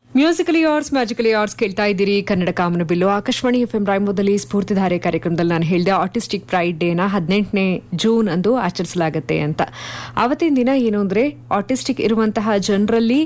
musically hours magically hours ಕೇಳ್ತಾ ಇದ್ದೀರಿ ಕನ್ನಡ ಕಾಮನ ಬಿಲ್ಲು ಆಕಾಶವಾಣಿ ಎಫ್ ಎಂ ರಾಯಮೋದಲ್ಲಿ ಸ್ಫೂರ್ತಿಧಾರೆ ಕಾರ್ಯಕ್ರಮದಲ್ಲಿ ನಾನು ಹೇಳಿದೆ ಆಟಿಸ್ಟಿಕ್ ಪ್ರೈಡ್ ಡೇನ ಹದಿನೆಂಟನೇ ಜೂನ್ ಅಂದು ಆಚರಿಸಲಾಗುತ್ತೆ ಅಂತ ಅವತ್ತಿನ ದಿನ ಏನು ಅಂದ್ರೆ ಆಟಿಸ್ಟಿಕ್ ಇರುವಂತಹ ಜನರಲ್ಲಿ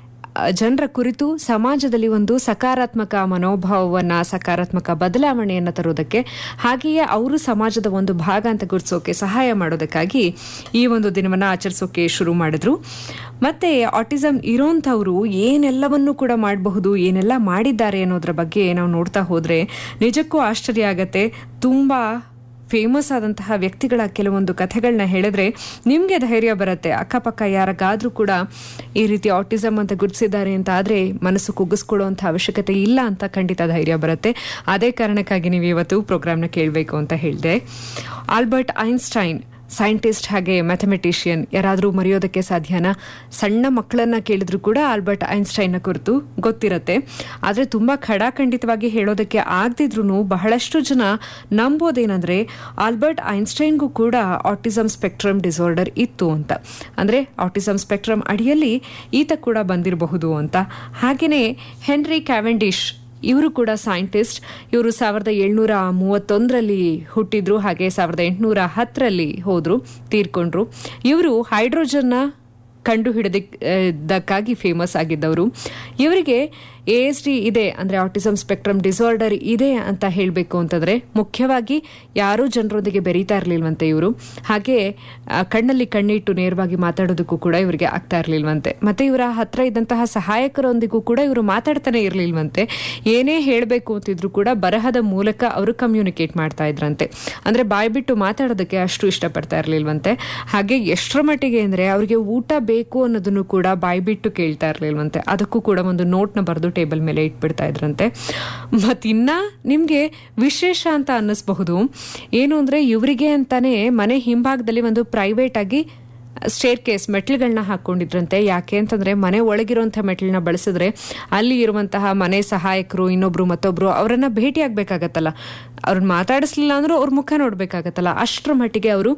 ಜನರ ಕುರಿತು ಸಮಾಜದಲ್ಲಿ ಒಂದು ಸಕಾರಾತ್ಮಕ ಮನೋಭಾವವನ್ನ ಸಕಾರಾತ್ಮಕ ಬದಲಾವಣೆಯನ್ನು ತರುವುದಕ್ಕೆ ಹಾಗೆಯೇ ಅವರು ಸಮಾಜದ ಒಂದು ಭಾಗ ಅಂತ ಗುರುತಿಸೋಕೆ ಸಹಾಯ ಮಾಡೋದಕ್ಕಾಗಿ ಈ ಒಂದು ದಿನವನ್ನ ಆಚರಿಸೋಕೆ ಶುರು ಮಾಡಿದ್ರು ಮತ್ತೆ ಆಟಿಸಮ್ ಇರೋಂಥವ್ರು ಏನೆಲ್ಲವನ್ನೂ ಕೂಡ ಮಾಡಬಹುದು ಏನೆಲ್ಲ ಮಾಡಿದ್ದಾರೆ ಅನ್ನೋದ್ರ ಬಗ್ಗೆ ನಾವು ನೋಡ್ತಾ ಹೋದ್ರೆ ನಿಜಕ್ಕೂ ಆಶ್ಚರ್ಯ ಆಗತ್ತೆ ತುಂಬಾ ಫೇಮಸ್ ಆದಂತಹ ವ್ಯಕ್ತಿಗಳ ಕೆಲವೊಂದು ಕಥೆಗಳನ್ನ ಹೇಳಿದ್ರೆ ನಿಮಗೆ ಧೈರ್ಯ ಬರುತ್ತೆ ಅಕ್ಕಪಕ್ಕ ಯಾರಿಗಾದ್ರೂ ಕೂಡ ಈ ರೀತಿ ಆಟಿಸಮ್ ಅಂತ ಗುರುತಿಸಿದ್ದಾರೆ ಅಂತ ಆದ್ರೆ ಮನಸ್ಸು ಕುಗ್ಗಿಸ್ಕೊಳ್ಳುವಂಥ ಅವಶ್ಯಕತೆ ಇಲ್ಲ ಅಂತ ಖಂಡಿತ ಧೈರ್ಯ ಬರುತ್ತೆ ಅದೇ ಕಾರಣಕ್ಕಾಗಿ ನೀವು ಇವತ್ತು ಪ್ರೋಗ್ರಾಮ್ನ ಕೇಳಬೇಕು ಅಂತ ಹೇಳಿದೆ ಆಲ್ಬರ್ಟ್ ಐನ್ಸ್ಟೈನ್ ಸೈಂಟಿಸ್ಟ್ ಹಾಗೆ ಮ್ಯಾಥಮೆಟಿಷಿಯನ್ ಯಾರಾದರೂ ಮರೆಯೋದಕ್ಕೆ ಸಾಧ್ಯನಾ ಸಣ್ಣ ಮಕ್ಕಳನ್ನ ಕೇಳಿದ್ರು ಕೂಡ ಆಲ್ಬರ್ಟ್ ಐನ್ಸ್ಟೈನ್ನ ಕುರಿತು ಗೊತ್ತಿರತ್ತೆ ಆದರೆ ತುಂಬ ಖಡಾಖಂಡಿತವಾಗಿ ಹೇಳೋದಕ್ಕೆ ಆಗದಿದ್ರು ಬಹಳಷ್ಟು ಜನ ನಂಬೋದೇನಂದ್ರೆ ಆಲ್ಬರ್ಟ್ ಐನ್ಸ್ಟೈನ್ಗೂ ಕೂಡ ಆಟಿಸಮ್ ಸ್ಪೆಕ್ಟ್ರಮ್ ಡಿಸಾರ್ಡರ್ ಇತ್ತು ಅಂತ ಅಂದರೆ ಆಟಿಸಮ್ ಸ್ಪೆಕ್ಟ್ರಮ್ ಅಡಿಯಲ್ಲಿ ಈತ ಕೂಡ ಬಂದಿರಬಹುದು ಅಂತ ಹಾಗೆಯೇ ಹೆನ್ರಿ ಕ್ಯಾವೆಂಡಿಶ್ ಇವರು ಕೂಡ ಸೈಂಟಿಸ್ಟ್ ಇವರು ಸಾವಿರದ ಏಳ್ನೂರ ಮೂವತ್ತೊಂದರಲ್ಲಿ ಹುಟ್ಟಿದ್ರು ಹಾಗೆ ಸಾವಿರದ ಎಂಟುನೂರ ಹತ್ತರಲ್ಲಿ ಹೋದ್ರು ತೀರ್ಕೊಂಡ್ರು ಇವರು ಹೈಡ್ರೋಜನ್ನ ಕಂಡು ಹಿಡಿದಕ್ಕಾಗಿ ಫೇಮಸ್ ಆಗಿದ್ದವರು ಇವರಿಗೆ ಎ ಎಸ್ ಡಿ ಇದೆ ಅಂದರೆ ಆಟಿಸಮ್ ಸ್ಪೆಕ್ಟ್ರಮ್ ಡಿಸಾರ್ಡರ್ ಇದೆ ಅಂತ ಹೇಳಬೇಕು ಅಂತಂದರೆ ಮುಖ್ಯವಾಗಿ ಯಾರೂ ಜನರೊಂದಿಗೆ ಬೆರೀತಾ ಇರಲಿಲ್ವಂತೆ ಇವರು ಹಾಗೆ ಕಣ್ಣಲ್ಲಿ ಕಣ್ಣಿಟ್ಟು ನೇರವಾಗಿ ಮಾತಾಡೋದಕ್ಕೂ ಕೂಡ ಇವರಿಗೆ ಆಗ್ತಾ ಇರಲಿಲ್ವಂತೆ ಮತ್ತೆ ಇವರ ಹತ್ರ ಇದ್ದಂತಹ ಸಹಾಯಕರೊಂದಿಗೂ ಕೂಡ ಇವರು ಮಾತಾಡ್ತಾನೆ ಇರಲಿಲ್ವಂತೆ ಏನೇ ಹೇಳಬೇಕು ಅಂತಿದ್ರು ಕೂಡ ಬರಹದ ಮೂಲಕ ಅವರು ಕಮ್ಯುನಿಕೇಟ್ ಮಾಡ್ತಾ ಇದ್ರಂತೆ ಅಂದರೆ ಬಾಯ್ಬಿಟ್ಟು ಮಾತಾಡೋದಕ್ಕೆ ಅಷ್ಟು ಇಷ್ಟಪಡ್ತಾ ಇರಲಿಲ್ವಂತೆ ಹಾಗೆ ಎಷ್ಟರ ಮಟ್ಟಿಗೆ ಅಂದರೆ ಅವರಿಗೆ ಊಟ ಬೇಕು ಅನ್ನೋದನ್ನು ಕೂಡ ಬಾಯ್ಬಿಟ್ಟು ಕೇಳ್ತಾ ಇರಲಿಲ್ವಂತೆ ಅದಕ್ಕೂ ಕೂಡ ಒಂದು ನೋಟ್ನ ಬರೆದು ಟೇಬಲ್ ಮೇಲೆ ಇಟ್ಬಿಡ್ತಾ ಇದ್ರಂತೆ ಮತ್ತಿನ್ನ ನಿಮಗೆ ವಿಶೇಷ ಅಂತ ಅನ್ನಿಸ್ಬಹುದು ಏನು ಅಂದರೆ ಇವರಿಗೆ ಅಂತಾನೆ ಮನೆ ಹಿಂಭಾಗದಲ್ಲಿ ಒಂದು ಪ್ರೈವೇಟ್ ಆಗಿ ಸ್ಟೇರ್ ಕೇಸ್ ಮೆಟ್ಲುಗಳನ್ನ ಹಾಕೊಂಡಿದ್ರಂತೆ ಯಾಕೆ ಅಂತಂದ್ರೆ ಮನೆ ಒಳಗಿರುವಂಥ ಮೆಟ್ಲನ್ನ ಬಳಸಿದ್ರೆ ಅಲ್ಲಿ ಇರುವಂತಹ ಮನೆ ಸಹಾಯಕರು ಇನ್ನೊಬ್ರು ಮತ್ತೊಬ್ರು ಅವರನ್ನ ಭೇಟಿ ಆಗ್ಬೇಕಾಗತ್ತಲ್ಲ ಅವ್ರನ್ನ ಮಾತಾಡಿಸ್ಲಿಲ್ಲ ಅಂದ್ರೂ ಅವ್ರ ಮುಖ ನೋಡ್ಬೇಕಾಗತ್ತಲ್ಲ ಅಷ್ಟರ ಮಟ್ಟಿಗೆ ಅವರು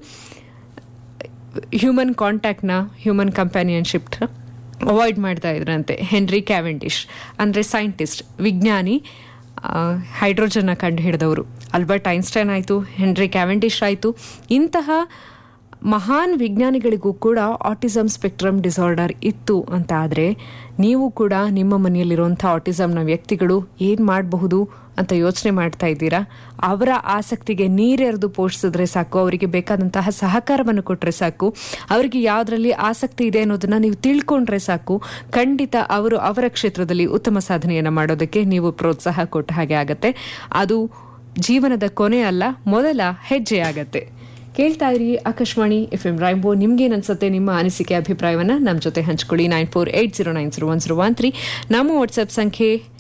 ಹ್ಯೂಮನ್ ಕಾಂಟ್ಯಾಕ್ಟ್ನ ಹ್ಯೂಮನ್ ಕಂಪ್ಯಾನಿಯನ್ಶಿಪ್ ಅವಾಯ್ಡ್ ಮಾಡ್ತಾ ಇದ್ರಂತೆ ಹೆನ್ರಿ ಕ್ಯಾವೆಂಡಿಶ್ ಅಂದರೆ ಸೈಂಟಿಸ್ಟ್ ವಿಜ್ಞಾನಿ ಹೈಡ್ರೋಜನ್ನ ಕಂಡು ಹಿಡಿದವರು ಅಲ್ಬರ್ಟ್ ಐನ್ಸ್ಟೈನ್ ಆಯಿತು ಹೆನ್ರಿ ಕ್ಯಾವೆಂಡಿಶ್ ಆಯಿತು ಇಂತಹ ಮಹಾನ್ ವಿಜ್ಞಾನಿಗಳಿಗೂ ಕೂಡ ಆಟಿಸಮ್ ಸ್ಪೆಕ್ಟ್ರಮ್ ಡಿಸಾರ್ಡರ್ ಇತ್ತು ಅಂತ ಆದರೆ ನೀವು ಕೂಡ ನಿಮ್ಮ ಮನೆಯಲ್ಲಿರುವಂಥ ಆಟಿಸಮ್ನ ವ್ಯಕ್ತಿಗಳು ಏನು ಮಾಡಬಹುದು ಅಂತ ಯೋಚನೆ ಮಾಡ್ತಾ ಇದ್ದೀರಾ ಅವರ ಆಸಕ್ತಿಗೆ ನೀರೆರೆದು ಪೋಷಿಸಿದ್ರೆ ಸಾಕು ಅವರಿಗೆ ಬೇಕಾದಂತಹ ಸಹಕಾರವನ್ನು ಕೊಟ್ಟರೆ ಸಾಕು ಅವರಿಗೆ ಯಾವುದರಲ್ಲಿ ಆಸಕ್ತಿ ಇದೆ ಅನ್ನೋದನ್ನ ನೀವು ತಿಳ್ಕೊಂಡ್ರೆ ಸಾಕು ಖಂಡಿತ ಅವರು ಅವರ ಕ್ಷೇತ್ರದಲ್ಲಿ ಉತ್ತಮ ಸಾಧನೆಯನ್ನು ಮಾಡೋದಕ್ಕೆ ನೀವು ಪ್ರೋತ್ಸಾಹ ಕೊಟ್ಟ ಹಾಗೆ ಆಗತ್ತೆ ಅದು ಜೀವನದ ಕೊನೆ ಅಲ್ಲ ಮೊದಲ ಹೆಜ್ಜೆ ಆಗತ್ತೆ ಕೇಳ್ತಾ ಇರಿ ಆಕಾಶವಾಣಿ ಎಫ್ ಎಂ ರೈಂಬೋ ನಿಮ್ಗೇನು ಅನ್ಸುತ್ತೆ ನಿಮ್ಮ ಅನಿಸಿಕೆ ಅಭಿಪ್ರಾಯವನ್ನ ನಮ್ಮ ಜೊತೆ ಹಂಚ್ಕೊಳ್ಳಿ nine four eight zero nine zero one zero one three ನಮ್ಮ ವಾಟ್ಸ್ಆಪ್ ಸಂಖ್ಯೆ